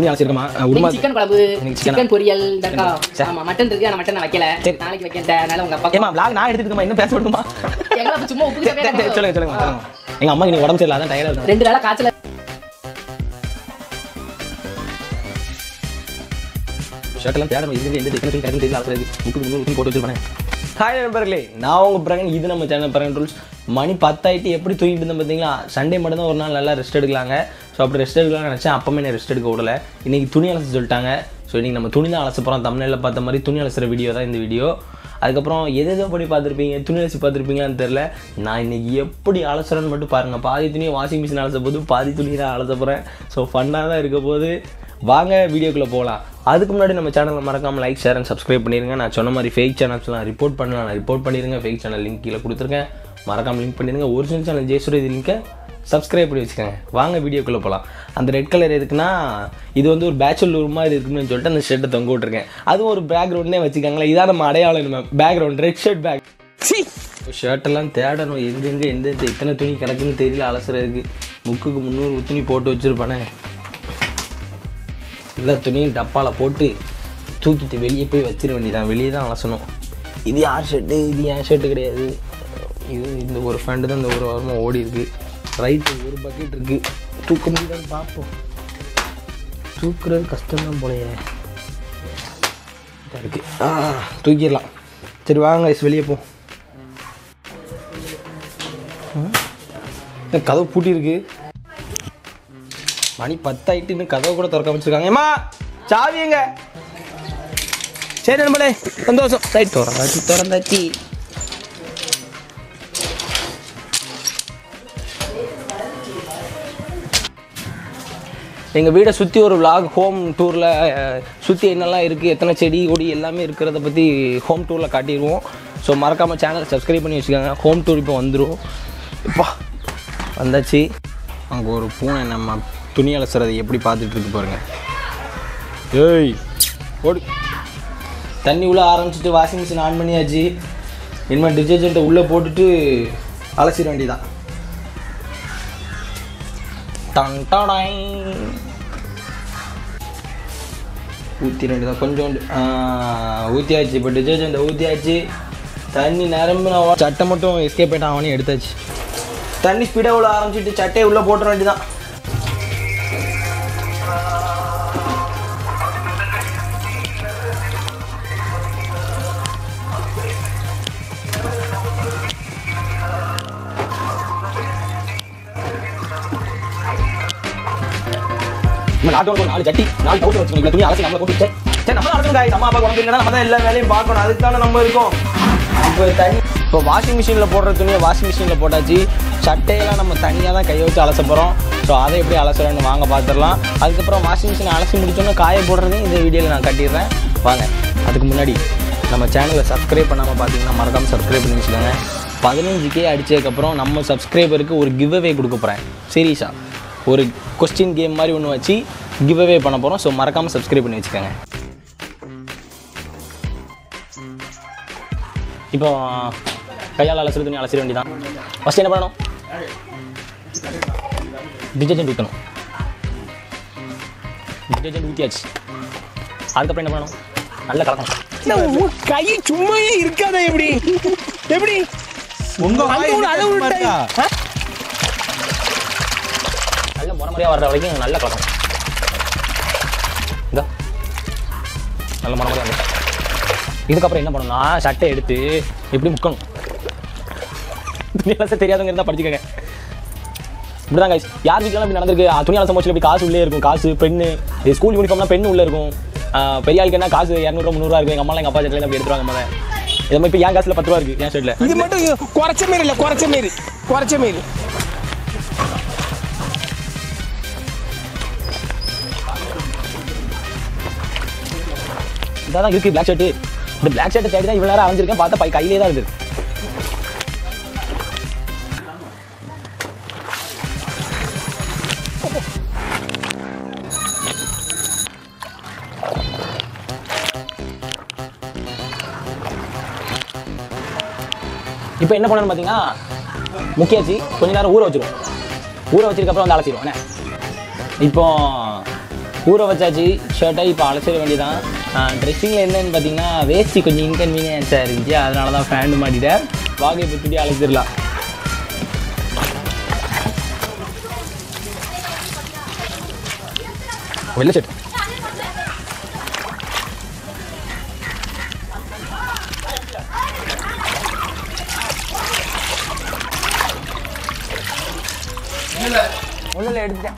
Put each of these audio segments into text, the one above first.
துணி அலசிருக்கமா உடுமா சிக்கன் குழம்பு இன்னைக்கு chicken ஆ? சிக்கன் பொரியல் தக்கா சரி. ஆமா மட்டன் இருக்கு ஆனா மட்டன் நான் வைக்கல சரி. நாளைக்கு வைக்கிறேன் அதனால உங்க அப்பா ஏமா vlog நான் எடுத்துக்கமா இன்னும் பேச விடுமா எங்களை அப்ப சும்மா உப்பு சரி, சரி, சொல்லுங்க சொல்லுங்க சொல்லுங்க எங்க அம்மாக்கு நீ உடம்பு சரியில்லை அதான் டயர்டா இருக்கும் ரெண்டு நாளா காய்ச்சல ஷர்ட்லாம் தேடணும் இது எந்த எத்தனை துணி கரெக்ட் தெரியல அலசுறது முக்கு முக்கு துணி போட்டு வச்சிருப்பானே ஹாய் நண்பர்களே நான் உங்க பிரகன் இது நம்ம சேனல் பிரகன் ரூல்ஸ் மணி பத்தாயிட்டு எப்படி தூங்கிட்டு இருந்தேன் பார்த்தீங்களா சண்டே மட்டும் தான் ஒரு நாள் நல்லா ரெஸ்ட் எடுக்கலாங்க ஸோ அப்படி ரெஸ்ட் எடுக்கலாம்னு நினச்சேன் அப்பமே நான் ரெஸ்ட் எடுக்க விடல இன்னைக்கு துணி அலச சொல்லிட்டாங்க ஸோ இன்னைக்கு நம்ம துணி தான் அலச போகிறோம் தமிழில் பார்த்த மாதிரி துணி அலசுற வீடியோ தான் இந்த வீடியோ அதுக்கப்புறம் எது எதோ பண்ணி பார்த்துருப்பீங்க துணி அலசி பார்த்துருப்பீங்களான்னு தெரில நான் இன்னைக்கு எப்படி அலசுறேன்னு மட்டும் பாருங்கள் பாதி துணியை வாஷிங் மிஷின் அலச போது பாதி துணி தான் அலச போகிறேன் ஸோ ஃபன்னாக தான் இருக்க போது வாங்க வீடியோக்குள்ளே போகலாம் அதுக்கு முன்னாடி நம்ம சேனலை மறக்காமல் லைக் ஷேர் அண்ட் சப்ஸ்கிரைப் பண்ணிடுங்க நான் சொன்ன மாதிரி ஃபேக் சேனல்ஸ்லாம் ரிப்போர்ட் பண்ணலாம் நான் ரிப்போர்ட் பண்ணிடுங்க ஃபேக் சேனல் லிங்க் கீழே கொடுத்துருக்கேன் மறக்காமல் லிங்க் பண்ணிடுங்க ஒரிஜினல் சேனல் ஜெயசுரதி லிங்கை சப்ஸ்கிரைப் பண்ணி வச்சுக்கோங்க வாங்க வீடியோக்குள்ளே போகலாம் அந்த ரெட் கலர் எதுக்குன்னா இது வந்து ஒரு பேச்சுலர் ரூம் மாதிரி இருக்குன்னு சொல்லிட்டு அந்த ஷர்ட்டை தொங்க விட்ருக்கேன் அதுவும் ஒரு பேக்ரவுண்டே வச்சுக்கோங்களேன் இதான் நம்ம அடையாளம் நம்ம பேக்ரவுண்ட் ரெட் ஷர்ட் பேக் ஷர்ட்டெல்லாம் தேடணும் எங்கெங்கே எந்த எத்தனை துணி கிடக்குன்னு தெரியல அலசுறதுக்கு முக்குக்கு முந்நூறு துணி போட்டு வச்சுருப்பானே எல்லா துணியும் டப்பாவில் போட்டு தூக்கிட்டு வெளியே போய் வச்சிட வேண்டியதான் வெளியே தான் அலசணும் இது யார் ஷர்ட்டு இது என் ஷர்ட்டு கிடையாது இது இந்த ஒரு ஃபேண்டு தான் இந்த ஒரு வாரமாக ஓடி இருக்கு ரைட்டு ஒரு பக்கெட் இருக்கு தூக்க முடியுதான்னு பார்ப்போம் தூக்குறது கஷ்டம்தான் போலையே இதா இருக்கு ஆ தூக்கிடலாம் சரி வாங்க ஐஸ் வெளியே போ ம். என்ன கதவு பூட்டி இருக்கு மணி பத்தாயிட்டு இன்னும் கதவை கூட திறக்க வச்சிருக்காங்க ஏமா சாவி எங்க சரி நண்பனே சந்தோஷம் ரைட் திறந்தாச்சு திறந்தாச்சு எங்கள் வீடை சுற்றி ஒரு vlog ஹோம் டூரில் சுற்றி என்னெல்லாம் இருக்குது எத்தனை செடி கொடி எல்லாமே இருக்கிறத பற்றி ஹோம் டூரில் காட்டிடுவோம் ஸோ மறக்காமல் சேனல் சப்ஸ்கிரைப் பண்ணி வச்சுக்கோங்க ஹோம் டூர் இப்போ வந்துடும் இப்போ வந்தாச்சு அங்கே ஒரு பூனை நம்ம துணி அலசுறதை எப்படி பார்த்துட்டு இருக்கு பாருங்க ஏய் ஓடு தண்ணி உள்ளே ஆரம்பிச்சிட்டு வாஷிங் மிஷின் ஆன் பண்ணியாச்சு இனிமேல் டிட்டர்ஜென்ட்டை உள்ளே போட்டுட்டு அலசிட வேண்டியதான் டன் டடாய். ஊற்றிட வேண்டியதான் கொஞ்சோண்டு ஆ, ஊற்றியாச்சு இப்போ டிட்டர்ஜென்ட்டை ஊற்றியாச்சு தண்ணி நிரம்பி நான் சட்டை மட்டும் எஸ்கேப் ஆகிட்டான் அவனையும் எடுத்தாச்சு தண்ணி ஸ்பீடாக உள்ள ஆரம்பிச்சிட்டு சட்டையை உள்ளே போட்டுற வேண்டியதான் நம்ம நாட்டோட ஒரு நாலு சட்டி நாலு பவுடர் வச்சுக்கணும் துணி அலசி நம்மளை போட்டு சரி சரி நம்ம நடக்கணும் காய் நம்ம அப்பா உடம்பு நம்ம தான் எல்லா வேலையும் பார்க்கணும் அதுக்கு தானே நம்ம இருக்கோம் இப்போ தண்ணி இப்போ வாஷிங் மிஷினில் போடுற துணியை வாஷிங் மிஷினில் போட்டாச்சு சட்டையெல்லாம் நம்ம தனியாக தான் கையை வச்சு அலச போகிறோம் ஸோ அதை எப்படி அலசுறேன்னு வாங்க பார்த்துடலாம் அதுக்கப்புறம் வாஷிங் மிஷின் அலசி முடிச்சோன்னே காய போடுறதையும் இந்த வீடியோவில் நான் கட்டிடுறேன் வாங்க அதுக்கு முன்னாடி நம்ம சேனலை சப்ஸ்கிரைப் பண்ணாமல் பார்த்தீங்கன்னா மறக்காமல் சப்ஸ்கிரைப் பண்ணி வச்சுக்கோங்க பதினஞ்சு கே அடித்ததுக்கப்புறம் நம்ம சப்ஸ்கிரைபருக்கு ஒரு கிவ் அவே கொடுக்க போகிறேன் சீரியஸாக ஒரு கொஸ்டின் கேம் மாதிரி ஒன்று வச்சு கிவ் அவே பண்ண போகிறோம் ஸோ மறக்காமல் சப்ஸ்கிரைப் பண்ணி வச்சுக்கோங்க இப்போ கையால் அலசுற துணி அலசிட வேண்டியதான் ஃபஸ்ட் என்ன பண்ணணும் டிட்டர்ஜென்ட் ஊற்றணும் டிட்டர்ஜென்ட் ஊற்றியாச்சு அதுக்கப்புறம் என்ன பண்ணணும் நல்லா கலக்கணும் கை சும்மாவே இருக்காத எப்படி எப்படி உங்க அந்த வாய் ஒரு என்ன அளவு சும்மா இருக்கா? ஆ? நல்ல முறை முறையாக வர்ற வரைக்கும் நல்லா கலக்கணும் இதா நல்ல முறை முறையாக வந்து இதுக்கப்புறம் என்ன பண்ணணும்னா சட்டை எடுத்து இப்படி முக்கணும் துணி அலச தெரியாதவங்க இருந்தால் படிச்சுக்கோங்க இப்படிதான் guys யார் வீட்டிலாம் இப்படி நடந்திருக்கு ஆ, துணி அலசம் போச்சு இப்படி காசு உள்ளே இருக்கும் காசு பெண்ணு இது ஸ்கூல் யூனிஃபார்ம்னா பெண்ணு உள்ளே இருக்கும் ஆ, பெரிய ஆளுக்கு என்ன காசு இரநூறுவா முந்நூறுவா இருக்கும் எங்கள் அம்மா எங்கள் அப்பா சட்டில் அப்படி எடுத்துருவாங்க முதல்ல இதை மாதிரி இப்போ என் காசில் பத்து ரூபா இருக்குது என் சைடில் இது மட்டும் குறைச்ச மாரி இல்ல குறைச்ச மாரி குறைச்ச மாரி இதான் தான் இருக்குது பிளாக் ஷர்ட்டு இந்த பிளாக் ஷர்ட்டை தேடி தான் இவ்வளோ நேரம் அலைஞ்சிருக்கேன் பார்த்தா பை கையிலே தான் இருக்குது இப்போ என்ன பண்ணணும்னு பார்த்தீங்கன்னா முக்கியாச்சு கொஞ்ச நேரம் ஊற வச்சிருவோம் ஊற வச்சதுக்கப்புறம் வந்து அலசிடுவோம் என்ன இப்போ ஊற வச்சாச்சு ஷர்ட்டை இப்போ அழைச்சிட வேண்டியதான் ட்ரெஸ்ஸிங்கில் என்னன்னு பார்த்தீங்கன்னா வேஸ்ட்டு கொஞ்சம் இன்கன்வீனியன்ஸாக இருந்துச்சு அதனால தான் ஃபேண்டு மாட்டிட்டேன் வாகை இப்போ துடி அழைச்சிடலாம் வெள்ளை ஷர்ட் ஒன்றில் எடுத்துட்டேன்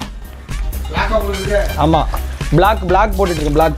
ஆமாம் பிளாக் பிளாக் போட்டுட்ருக்கேன் பிளாக்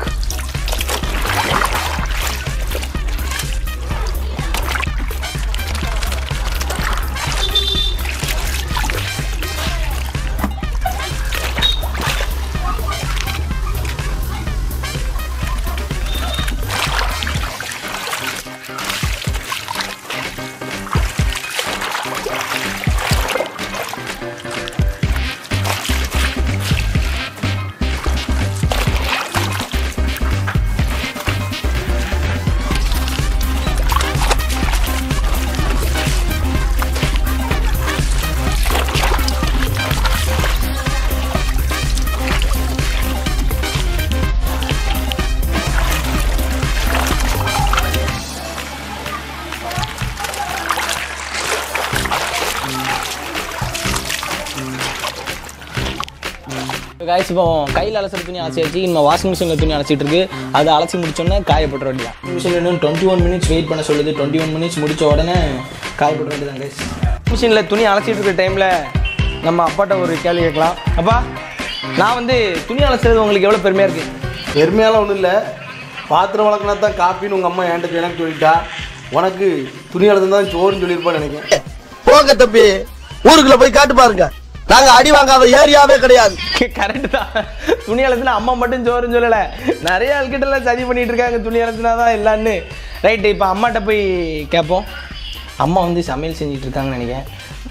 காய்ச்சி இப்போ கையில் அலசுற துணி அலசியாச்சு நம்ம வாஷிங் மிஷினில் துணி அலசிட்டு இருக்கு அதை அலசி முடிச்சோடனே காய போட்டுற வேண்டியதான் மிஷினில் இன்னும் டுவெண்ட்டி ஒன் மினிட்ஸ் வெயிட் பண்ண சொல்லுது டுவெண்ட்டி ஒன் மினிட்ஸ் முடிச்ச உடனே காய போட்டுற வேண்டியதான் கைஸ் மிஷினில் துணி அலசிட்டு இருக்க டைமில் நம்ம அப்பாட்ட ஒரு கேள்வி கேட்கலாம் அப்பா நான் வந்து துணி அலசுறது உங்களுக்கு எவ்வளோ பெருமையாக இருக்குது பெருமையாலாம் ஒன்றும் இல்லை பாத்திரம் வளர்க்கினா தான் காப்பின்னு உங்கள் அம்மா என்கிட்ட எனக்கு சொல்லிட்டா உனக்கு துணி அளந்து தான் சோறுன்னு சொல்லியிருப்பான்னு நினைக்கிறேன் போங்க தம்பி ஊருக்குள்ள போய் காட்டு பாருங்க நாங்க அடி வாங்காத ஏரியாவே கிடையாது கரெக்டு தான் துணி அலசுனா அம்மா மட்டும் சோறுன்னு சொல்லலை நிறைய ஆள்கிட்ட எல்லாம் சதி பண்ணிட்டு இருக்காங்க துணி அலசுனா தான் எல்லான்னு ரைட்டு இப்போ அம்மாட்ட போய் கேட்போம் அம்மா வந்து சமையல் செஞ்சுட்டு இருக்காங்கன்னு நினைக்கிறேன்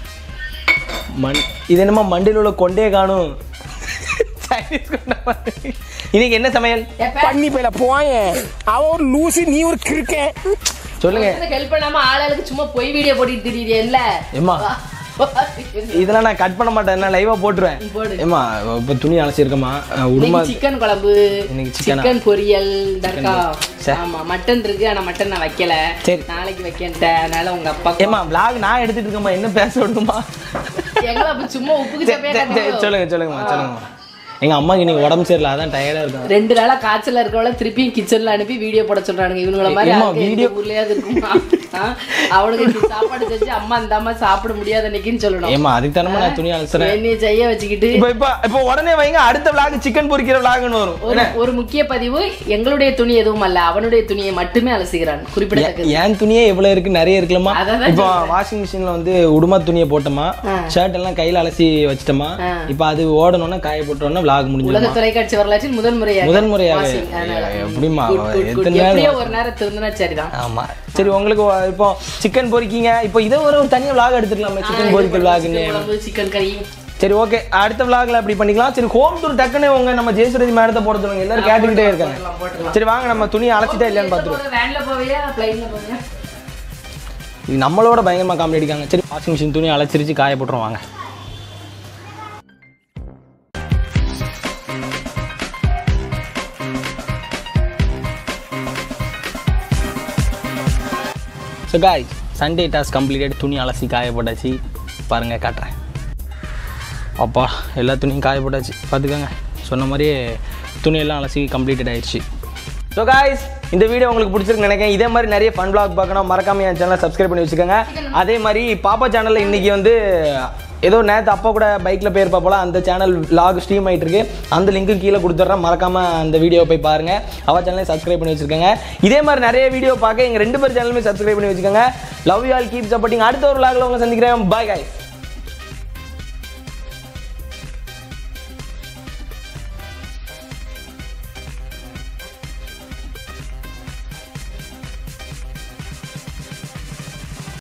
மண் இது என்னமோ மண்டியில் உள்ள கொண்டே காணும் Chinese கொண்ட மாதிரி. இன்னைக்கு என்ன சமையல் பண்ணி போயில போயேன் அவ ஒரு லூசு நீ ஒரு கிறுக்கன் சொல்லுங்க ஹெல்ப் பண்ணாம ஆளாளுக்கு சும்மா பொய் வீடியோ போட்டுட்டு திரியுறேன்ல ஏம்மா இதெல்லாம் நான் கட் பண்ண மாட்டேன் நான் லைவாக போட்டுருவேன் போடு. ஏம்மா இப்போ துணி அலசிருக்கமா உடுமா சிக்கன் குழம்பு இன்னைக்கு chicken ஆ? சிக்கன் பொரியல் தர்கா சரி. ஆமா மட்டன் இருக்கு ஆனா மட்டன் நான் வைக்கல சரி. நாளைக்கு வைக்கன்ட்டேன் அதனால உங்க அப்பா ஏம்மா vlog நான் எடுத்துட்டு இருக்கேம்மா என்ன பேச விடுமா எங்களை அப்ப சும்மா உப்புக்கு சரி, சரி, சரி, சொல்லுங்க சொல்லுங்கம்மா சொல்லுங்கம்மா எங்க அம்மாக்கு இன்னைக்கு உடம்பு சரியில்லை அதான் டயர்டா இருக்கும் ரெண்டு நாளா காய்ச்சல இருக்கவள திருப்பியும் கிச்சன்ல அனுப்பி வீடியோ போட சொல்றானுங்க இவங்கள மாதிரி ஏம்மா, ஆளுங்க video- எங்க ஊர்லயாவது இருக்குமா ஆ? அவனுக்கு நீ சாப்பாடு செஞ்சு அம்மா இந்த அம்மா சாப்பிட முடியாத அன்னைக்குன்னு சொல்லணும் ஏம்மா அதுக்கு தானே நான் துணி அலசுறேன் என்னைய செய்ய வச்சுக்கிட்டு இப்போ இப்போ இப்போ உடனே வைங்க அடுத்த vlog சிக்கன் பொரிக்கிற vlogனு வரும் ஒரு ஒரு முக்கிய பதிவு எங்களுடைய துணி எதுவும் அல்ல அவனுடைய துணியை மட்டுமே அலசுகிறான் குறிப்பிடத்தக்கது என் துணியே எவ்வளவு இருக்கு நிறைய இருக்குல்லம்மா அதான் இப்போ வாஷிங் மிஷின்ல வந்து உடுமா துணியை போட்டோமா ஷர்ட் எல்லாம் கையில அலசி வச்சிட்டோமா இப்போ அது ஓடணும்னா காய போட்டோம்னா vlog உலக முடிஞ்சிடும் தொலைக்காட்சி வரலாற்றில் முதல் முறையாக முதல் முறையாக washing. அதனால. எப்படிம்மா Good, good, good. எத்தனை எப்படியோ நாள் ஒரு நேரம் திருந்தினா சரிதான் ஆமா சரி உங்களுக்கு வ- இப்போ சிக்கன் பொரிக்கீங்க இப்போ இதை ஒரு ஒரு தனியாக vlog எடுத்துக்கலாமே சிக்கன் பொரிக்கல் vlogன்னு சிக்கன் குழம்பு சிக்கன் கறி சரி ஓகே அடுத்த vlogல அப்படி பண்ணிக்கலாம் சரி ஹோம் டூர் டக்குன்னு உங்க நம்ம ஜெயசுரதி மேடத்தை போட சொல்லுங்க எல்லாரும் கேட்டுக்கிட்டே இருக்காங்க போட்டுடலாம், போட்டுடலாம். சரி வாங்க நம்ம துணியை அழைச்சிட்டா இல்லையான்னு பார்த்துருவோம் வேன்ல போவியா பிளைன்ல போவியா இது நம்மளோட பயங்கரமா காமெடி அடிக்காங்க சரி வாஷிங் மிஷின் துணி அழைச்சிருச்சு காய போட்டுருவோம் வாங்க ஸோ காய் சண்டே டாஸ்க் கம்ப்ளீட்டட் துணி அலசி காய போட்டாச்சு பாருங்கள் காட்டுறேன் அப்பா எல்லா துணியும் காய போட்டாச்சு பார்த்துக்கோங்க சொன்ன மாதிரியே துணியெல்லாம் அலசி கம்ப்ளீட்டட் ஆயிடுச்சு ஸோ காய்ஸ் இந்த வீடியோ உங்களுக்கு பிடிச்சிருக்கு நினைக்கிறேன் இதே மாதிரி நிறைய ஃபன் vlog பார்க்கணும் மறக்காம என் சேனலை சப்ஸ்கிரைப் பண்ணி வச்சுக்கோங்க அதே மாதிரி பாப்பா சேனலில் இன்றைக்கி வந்து ஏதோ நேற்று அப்பா கூட பைக்கில் போயிருப்பா போல அந்த சேனல் vlog ஸ்ட்ரீம் ஆயிட்டு இருக்கு அந்த லிங்க்கு கீழே கொடுத்துட்றேன் மறக்காம அந்த வீடியோவை போய் பாருங்க அவ சேனலையும் சப்ஸ்கிரைப் பண்ணி வச்சிருக்கோங்க இதே மாதிரி நிறைய வீடியோ பார்க்க எங்கள் ரெண்டு பேர் சேனலுமே சப்ஸ்கிரைப் பண்ணி வச்சுக்கோங்க love you all keep supporting அடுத்த ஒரு vlogல உங்களை சந்திக்கிறேன் பாய் guys